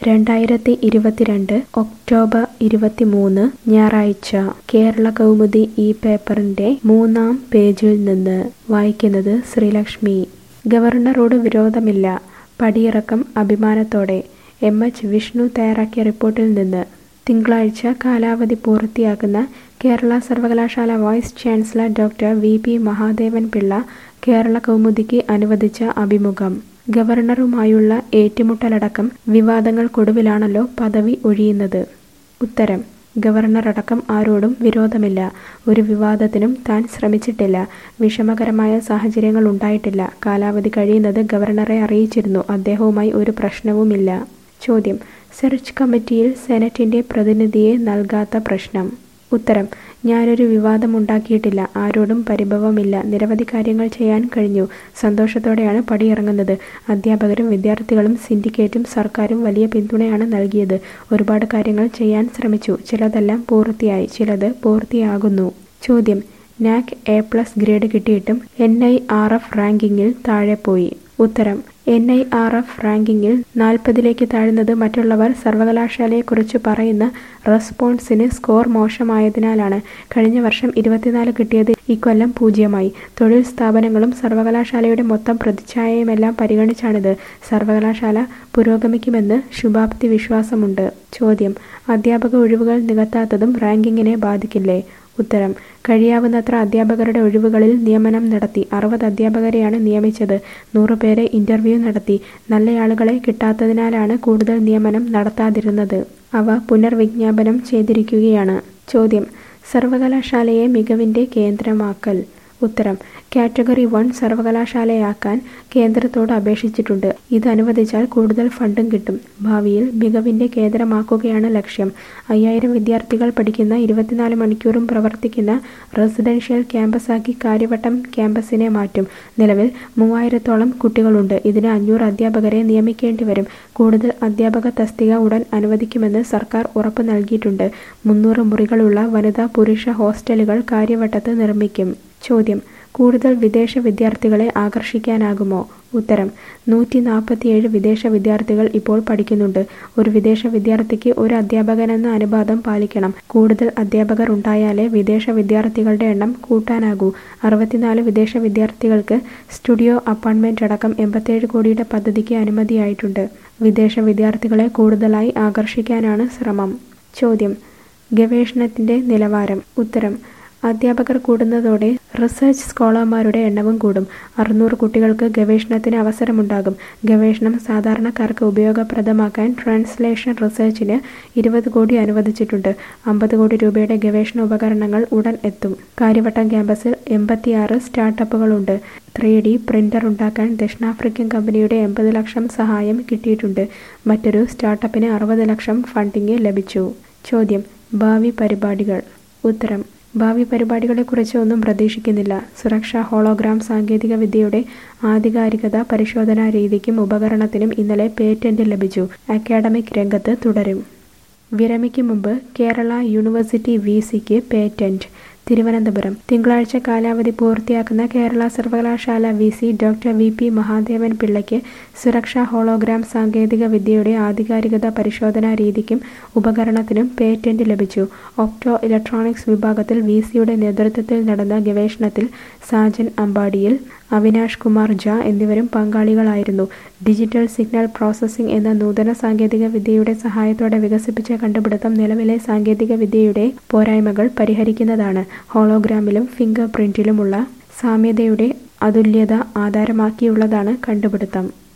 രണ്ടായിരത്തി ഇരുപത്തിരണ്ട് ഒക്ടോബർ ഇരുപത്തിമൂന്ന് ഞായറാഴ്ച കേരള കൗമുദി ഈ പേപ്പറിന്റെ മൂന്നാം പേജിൽ നിന്ന് വായിക്കുന്നത് ശ്രീലക്ഷ്മി ഗവർണറോട് വിരോധമില്ല പടിയിറക്കം അഭിമാനത്തോടെ എം എച്ച് വിഷ്ണു തയ്യാറാക്കിയ റിപ്പോർട്ടിൽ നിന്ന് തിങ്കളാഴ്ച കാലാവധി പൂർത്തിയാക്കുന്ന കേരള സർവകലാശാല vice chancellor doctor V P Mahadevan Pillai Kerala കൗമുദിക്ക് അനുവദിച്ച അഭിമുഖം ഗവർണറുമായുള്ള ഏറ്റുമുട്ടലടക്കം വിവാദങ്ങൾക്കൊടുവിലാണല്ലോ പദവി ഒഴിയുന്നത് ഉത്തരം ഗവർണറടക്കം ആരോടും വിരോധമില്ല ഒരു വിവാദത്തിനും താൻ ശ്രമിച്ചിട്ടില്ല വിഷമകരമായ സാഹചര്യങ്ങൾ ഉണ്ടായിട്ടില്ല കാലാവധി കഴിയുന്നത് ഗവർണറെ അറിയിച്ചിരുന്നു അദ്ദേഹവുമായി ഒരു പ്രശ്നവുമില്ല ചോദ്യം സെർച്ച് കമ്മിറ്റിയിൽ സെനറ്റിന്റെ പ്രതിനിധിയെ നൽകാത്ത പ്രശ്നം ഉത്തരം ഞാനൊരു വിവാദമുണ്ടാക്കിയിട്ടില്ല ആരോടും പരിഭവമില്ല നിരവധി കാര്യങ്ങൾ ചെയ്യാൻ കഴിഞ്ഞു സന്തോഷത്തോടെയാണ് പടിയിറങ്ങുന്നത് അധ്യാപകരും വിദ്യാർത്ഥികളും സിൻഡിക്കേറ്റും സർക്കാരും വലിയ പിന്തുണയാണ് നൽകിയത് ഒരുപാട് കാര്യങ്ങൾ ചെയ്യാൻ ശ്രമിച്ചു ചിലതെല്ലാം പൂർത്തിയായി ചിലത് പൂർത്തിയാകുന്നു ചോദ്യം നാക് എ പ്ലസ് ഗ്രേഡ് കിട്ടിയിട്ടും എൻ ഐ ആർ എഫ് റാങ്കിങ്ങിൽ താഴെ പോയി ഉത്തരം എൻ ഐ ആർ എഫ് റാങ്കിങ്ങിൽ നാൽപ്പതിലേക്ക് താഴുന്നത് മറ്റുള്ളവർ സർവകലാശാലയെക്കുറിച്ച് പറയുന്ന റെസ്പോൺസിന് സ്കോർ മോശമായതിനാലാണ് കഴിഞ്ഞ വർഷം ഇരുപത്തിനാല് കിട്ടിയത് ഇക്കൊല്ലം പൂജ്യമായി തൊഴിൽ സ്ഥാപനങ്ങളും സർവകലാശാലയുടെ മൊത്തം പ്രതിച്ഛായയുമെല്ലാം പരിഗണിച്ചാണിത് സർവകലാശാല പുരോഗമിക്കുമെന്ന് ശുഭാപ്തി വിശ്വാസമുണ്ട് ചോദ്യം അധ്യാപക ഒഴിവുകൾ നികത്താത്തതും റാങ്കിങ്ങിനെ ബാധിക്കില്ലേ ഉത്തരം കഴിയാവുന്നത്ര അധ്യാപകരുടെ ഒഴിവുകളിൽ നിയമനം നടത്തി അറുപത് അധ്യാപകരെയാണ് നിയമിച്ചത് നൂറുപേരെ ഇന്റർവ്യൂ നടത്തി നല്ലയാളുകളെ കിട്ടാത്തതിനാലാണ് കൂടുതൽ നിയമനം നടത്താതിരുന്നത് അവ പുനർവിജ്ഞാപനം ചെയ്തിരിക്കുകയാണ് ചോദ്യം സർവകലാശാലയെ മികവിന്റെ കേന്ദ്രമാക്കൽ ഉത്തരം കാറ്റഗറി വൺ സർവകലാശാലയാക്കാൻ കേന്ദ്രത്തോട് അപേക്ഷിച്ചിട്ടുണ്ട് ഇത് അനുവദിച്ചാൽ കൂടുതൽ ഫണ്ടും കിട്ടും ഭാവിയിൽ മികവിന്റെ കേന്ദ്രമാക്കുകയാണ് ലക്ഷ്യം അയ്യായിരം വിദ്യാർത്ഥികൾ പഠിക്കുന്ന ഇരുപത്തിനാല് മണിക്കൂറും പ്രവർത്തിക്കുന്ന റെസിഡൻഷ്യൽ ക്യാമ്പസാക്കി കാര്യവട്ടം ക്യാമ്പസിനെ മാറ്റും നിലവിൽ മൂവായിരത്തോളം കുട്ടികളുണ്ട് ഇതിന് അഞ്ഞൂറ് അധ്യാപകരെ നിയമിക്കേണ്ടി വരും കൂടുതൽ അധ്യാപക തസ്തിക ഉടൻ അനുവദിക്കുമെന്ന് സർക്കാർ ഉറപ്പ് നൽകിയിട്ടുണ്ട് മുന്നൂറ് മുറികളുള്ള വനിതാ പുരുഷ ഹോസ്റ്റലുകൾ കാര്യവട്ടത്ത് നിർമ്മിക്കും ചോദ്യം കൂടുതൽ വിദേശ വിദ്യാർത്ഥികളെ ആകർഷിക്കാനാകുമോ ഉത്തരം നൂറ്റി നാൽപ്പത്തിയേഴ് വിദേശ വിദ്യാർത്ഥികൾ ഇപ്പോൾ പഠിക്കുന്നുണ്ട് ഒരു വിദേശ വിദ്യാർത്ഥിക്ക് ഒരു അധ്യാപകനെന്ന അനുപാതം പാലിക്കണം കൂടുതൽ അധ്യാപകർ ഉണ്ടായാലേ വിദേശ വിദ്യാർത്ഥികളുടെ എണ്ണം കൂട്ടാനാകൂ അറുപത്തിനാല് വിദേശ വിദ്യാർത്ഥികൾക്ക് സ്റ്റുഡിയോ അപ്പാർട്ട്മെന്റ് അടക്കം എൺപത്തിയേഴ് കോടിയുടെ പദ്ധതിക്ക് അനുമതിയായിട്ടുണ്ട് വിദേശ വിദ്യാർത്ഥികളെ കൂടുതലായി ആകർഷിക്കാനാണ് ശ്രമം ചോദ്യം ഗവേഷണത്തിന്റെ നിലവാരം ഉത്തരം അധ്യാപകർ കൂടുന്നതോടെ റിസർച്ച് സ്കോളർമാരുടെ എണ്ണവും കൂടും അറുന്നൂറ് കുട്ടികൾക്ക് ഗവേഷണത്തിന് അവസരമുണ്ടാകും ഗവേഷണം സാധാരണക്കാർക്ക് ഉപയോഗപ്രദമാക്കാൻ ട്രാൻസ്ലേഷൻ റിസർച്ചിന് ഇരുപത് കോടി അനുവദിച്ചിട്ടുണ്ട് അമ്പത് കോടി രൂപയുടെ ഗവേഷണ ഉപകരണങ്ങൾ ഉടൻ എത്തും കാര്യവട്ടം ക്യാമ്പസിൽ എൺപത്തിയാറ് സ്റ്റാർട്ടപ്പുകളുണ്ട് ത്രീ ഡി പ്രിന്റർ ഉണ്ടാക്കാൻ ദക്ഷിണാഫ്രിക്കൻ കമ്പനിയുടെ എൺപത് ലക്ഷം സഹായം കിട്ടിയിട്ടുണ്ട് മറ്റൊരു സ്റ്റാർട്ടപ്പിന് അറുപത് ലക്ഷം ഫണ്ടിങ് ലഭിച്ചു ചോദ്യം ഭാവി പരിപാടികൾ ഉത്തരം ഭാവി പരിപാടികളെക്കുറിച്ച് ഒന്നും പ്രതീക്ഷിക്കുന്നില്ല സുരക്ഷാ ഹോളോഗ്രാം സാങ്കേതിക വിദ്യയുടെ ആധികാരികത പരിശോധനാ രീതിക്കും ഉപകരണത്തിനും ഇന്നലെ പേറ്റന്റ് ലഭിച്ചു അക്കാഡമിക് രംഗത്ത് തുടരും വിരമിക്കും മുമ്പ് കേരള യൂണിവേഴ്സിറ്റി വി സിക്ക് പേറ്റന്റ് തിരുവനന്തപുരം തിങ്കളാഴ്ച കാലാവധി പൂർത്തിയാക്കുന്ന കേരള സർവകലാശാല V C doctor V P Mahadevan പിള്ളയ്ക്ക് സുരക്ഷാ ഹോളോഗ്രാം സാങ്കേതിക വിദ്യയുടെ ആധികാരികത പരിശോധനാ രീതിക്കും ഉപകരണത്തിനും പേറ്റന്റ് ലഭിച്ചു ഒപ്റ്റോ ഇലക്ട്രോണിക്സ് വിഭാഗത്തിൽ വി സിയുടെ നേതൃത്വത്തിൽ നടന്ന ഗവേഷണത്തിൽ സാജൻ അമ്പാടിയിൽ അവിനാഷ് കുമാർ ജ എന്നിവരും പങ്കാളികളായിരുന്നു ഡിജിറ്റൽ സിഗ്നൽ പ്രോസസ്സിംഗ് എന്ന നൂതന സാങ്കേതിക വിദ്യയുടെ സഹായത്തോടെ വികസിപ്പിച്ച കണ്ടുപിടുത്തം നിലവിലെ സാങ്കേതിക വിദ്യയുടെ പോരായ്മകൾ പരിഹരിക്കുന്നതാണ് ഹോളോഗ്രാമിലും ഫിംഗർ പ്രിന്റിലുമുള്ള സാമ്യതയുടെ അതുല്യത ആധാരമാക്കിയുള്ളതാണ് കണ്ടുപിടുത്തം